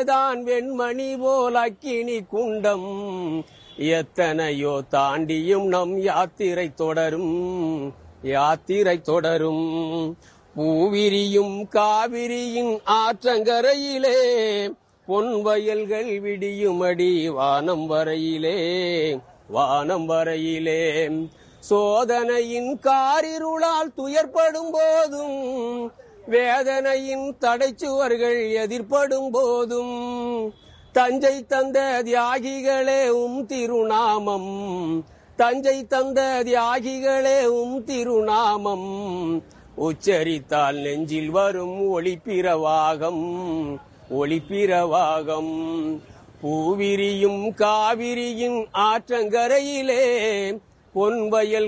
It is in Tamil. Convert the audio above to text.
அதேதான் வெண்மணி போல் அக்கினி குண்டம் எத்தனையோ தாண்டியும் நம் யாத்திரை தொடரும் யாத்திரை தொடரும் பூவிரியும் காவிரியின் ஆற்றங்கரையிலே பொன் வயல்கள் விடியுமடி வானம் வரையிலே வானம் வரையிலே சோதனையின் காரிருளால் துயர்படும் போதும் வேதனையின் தடைச்சுவர்கள் எதிர்ப்படும் போதும் தஞ்சை தந்த தியாகிகளே உம் திருநாமம் தஞ்சை தந்த தியாகிகளே உம் திருநாமம் உச்சரித்தால் நெஞ்சில் வரும் ஒளிப்பிரவாகம் ஒளிப்பிரவாகம் பூவிரியும் காவிரியின் ஆற்றங்கரையிலே பொன் வயல்